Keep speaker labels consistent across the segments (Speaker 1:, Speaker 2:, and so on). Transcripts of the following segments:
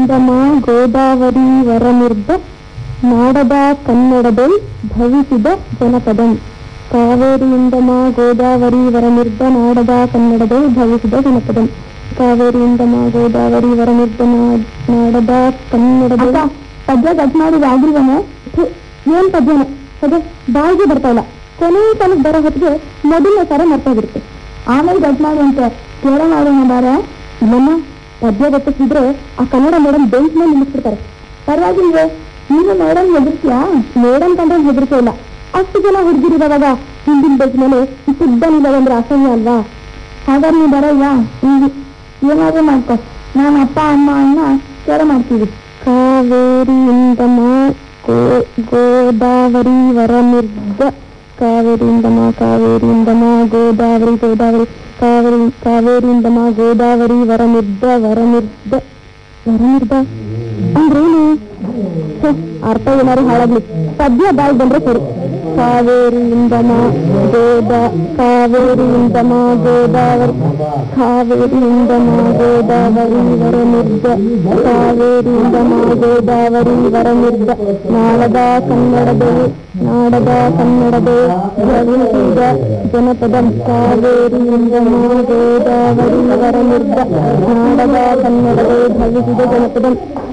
Speaker 1: ಇಂದಮ ಗೋದಾವರಿ ವರನಿರ್ದ ನಾಡದ ಕನ್ನಡದೊಳ್ ಭವಿಸಿದ ಜನಪದಂ ಕಾವೇರಿ ಇಂದಮ ಗೋದಾವರಿ ವರನಿರ್ದ ನಾಡದ ಕನ್ನಡದೊಳ್ ಭವಿಸಿದ ಜನಪದಂ ಕಾವೇರಿ ಇಂದಮ ಗೋದಾವರಿ ವರನಿರ್ದ ನಾ- ನಾಡದ ಕನ್ನಡದ ಪದ್ಯ ಕಟ್ ಮಾಡಿದ ಆಗಿಲ್ವನೆ ಏನ್ ಪದ್ಯನ ಅದೇ ಬಾಯಿಗೆ ಬರ್ತಾ ಇಲ್ಲ ಕೊನೆ ತನಕ ಬರೋ ಹೊತ್ತಿಗೆ ಮೊದಲನೇ ಸರ ಮರ್ತೋಗಿರುತ್ತೆ ಆಮೇಲೆ ಕಟ್ ಮಾಡಿ ಅಂತ ಕೇಳ ಮಾಡೋಣ ಬಾರ ಇಲ್ಲಮ್ಮ ಪದ್ಯ ಗೊತ್ತಿದ್ರೆ ಆ ಕನ್ನಡ ಮೇಡಮ್ ಬೆಂಚ್ ಮೇಲೆ ನಿಲ್ಲಿಸ್ಬಿಡ್ತಾರೆ ಪರವಾಗಿಲ್ವೇ ನೀನು ಮೇಡಮ್ ಹೆದರ್ತೀಯಾ ಮೇಡಮ್ ಕಂಡ್ರೆ ಹೆದರಿಕೆ ಇಲ್ಲ ಅಷ್ಟು ಜನ ಹುಡುಗಿರಿರುವಾಗ ಹಿಂದಿನ ಬೆಂಚ್ ಮೇಲೆ ಇಷ್ಟುದ್ದ ನಿಲ್ಲದಂದ್ರೆ ಅಸಹ್ಯ ಅಲ್ವಾ ಹಾಗಾದ್ರೆ ನೀವು ಬರಯ್ಯ ಇಲ್ಲಿ ಏನಾದ್ರೂ ಮಾಡ್ಕೊ ನಾನು ಅಪ್ಪ ಅಮ್ಮ ಅಣ್ಣ ಕೇಳ ಮಾಡ್ತೀವಿ ಕಾವೇರಿಯಿಂದ ಮಾ ಗೋ- ಗೋದಾವರಿ ವರನಿರ್ದ ಕಾವೇರಿಯಿಂದ ಮಾ ಕಾವೇರಿಯಿಂದ ಮಾ ಗೋದಾವರಿ ಗೋದಾವರಿ ಕಾವೇರಿ ಕಾವೇರಿಯಿಂದ ಮಾ ಗೋದಾವರಿ ವರನಿರ್ದ ವರನಿರ್ದ ವರನಿರ್ದ ಅಂದ್ರೇನು ಛೆ, ಅರ್ಥ ಏನಾರು ಹಾಳಾಗ್ಲಿ ಪದ್ಯ ಬಾಯಿ ಬಂದ್ರೆ ಸರಿ ಕಾವೇರಿಯಿಂದ ಮಾ ಗೋದ ಕಾವೇರಿಯಿಂದ ಮಾ ಗೋದಾವರಿ ಕಾವೇರಿಯಿಂದ ಮಾ ಗೋದಾವರಿ ವರನಿರ್ದ ಕಾವೇರಿಯಿಂದ ಮಾ ಗೋದಾವರಿ ವರನಿರ್ದ ನಾಡದ ಕನ್ನಡದವು ನಾಡದ ಕನ್ನಡದೇ ಭವಿಸಿದ ಜನಪದ ಕಾವೇರಿಯಿಂದ ಮಾ ಗೋದಾವರಿ ವರನಿರ್ದ ನಾಡದ ಕನ್ನಡದೇ ಭವಿಸಿದ ಜನಪದ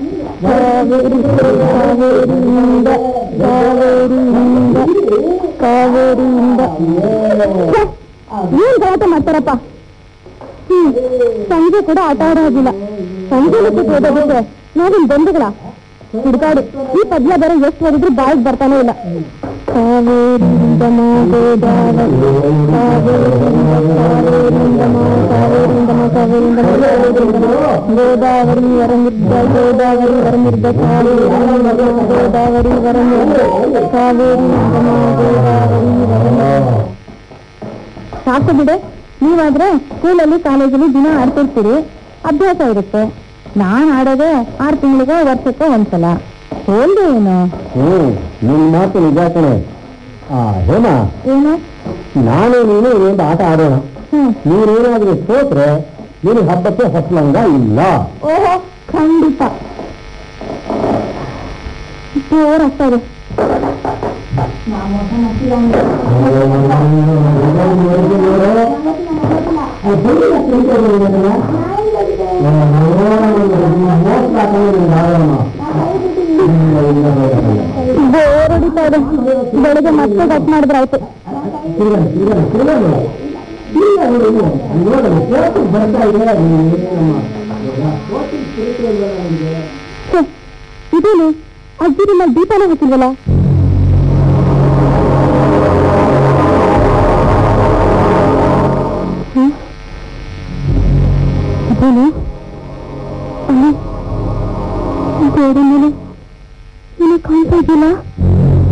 Speaker 1: ಕಾವೇರಿ ಕಾವೇರಿಯಿಂದ ಕಾವೇರಿಯಿಂದ ಕಾವೇರಿಯಿಂದ ಛೆ, ಏನ್ ಗಲಾಟೆ ಮಾಡ್ತಾರಪ್ಪ ಹ್ಮ್ ಸಂಜೆ ಕೂಡ ಆಟ ಆಡೋ ಹಾಗಿಲ್ಲ ಸಂಜೆ ಓದೋದಕ್ಕೆ ನಾವಿನ್ ಬಂಧುಗಳ ಹುಡುಗಾಡು ಈ ಪದ್ಯ ಬೇರೆ ಎಷ್ಟು ಓದಿದ್ರು ಬಾಯಿಗೆ ಬರ್ತಾನೆ ಇಲ್ಲ ಕಾವೇರಿಯಿಂದ ಮಾ ಗೋದಾವರಿ ಕಾವೇರಿಯಿಂದ ಕಾವೇರಿಯಿಂದ ಮಾ ಕಾವೇರಿಯಿಂದ ಮಾ ಕಾವೇರಿಯಿಂದ ಮಾ ಕಾವೇರಿಯಿಂದ ಮಾ ಗೋದಾವರಿ ವರಮಿರ್ದ ಗೋದಾವರಿ ವರಮಿರ್ದ ಕಾವೇರಿಯಿಂದ ಮಾ ಗೋದಾವರಿ ವರಮಿರ್ದ ಕಾವೇರಿಯಿಂದ ಮಾ ಗೋದಾವರಿ ವರಮಿರ್ದ ಸಾಕು ಬಿಡೆ ನೀವಾದ್ರೆ ಸ್ಕೂಲಲ್ಲಿ ಕಾಲೇಜಲ್ಲಿ ದಿನ ಆಡ್ತಿರ್ತೀರಿ ಅಭ್ಯಾಸ ಇರುತ್ತೆ ನಾನ್ ಆಡೋದೇ ಆರು ತಿಂಗಳಿಗೋ ವರ್ಷಕ್ಕೋ ಒಂದ್ಸಲ ಹೋಲ್ದೆ ಏನು
Speaker 2: ಹ್ಮ್ ನಿನ್ ಮಾತು ನಿಜ ಕಣೆ ಆ ಹೇಮ
Speaker 1: ಏನು
Speaker 2: ನಾನು ನೀನು ಒಂದು ಆಟ ಆಡೋಣ
Speaker 1: ಹ್ಮ್
Speaker 2: ನೀನೇನಾದ್ರೂ ಸೋತ್ರೆ ನೀನು ಹಬ್ಬಕ್ಕೆ ಹೊಸಲಂಗ ಇಲ್ಲ
Speaker 1: ಓಹೋ ಖಂಡಿತ ಜೋರ್ ಆಗ್ತಾ ಇದೆ ಬೋರ್ ಹೊಡಿತಾ ಇದೆ ಬೆಳಗ್ಗೆ ಮತ್ತೆ ಕಟ್ ಮಾಡಿದ್ರಾಯ್ತು ಛೆ, ಇದೇನು ಅಜ್ಜಿ ನಿಮ್ಮ ದೀಪನೇ ಹಾಕಿಲ್ವಲ್ಲ ಹ್ಮ್? ಇದೇನು ಅಲ್ಲಿ ಗೋಡೆ ಮೇಲೆ ಏನು ಕಾಣ್ತಾ ಇದೆಯಲ್ಲ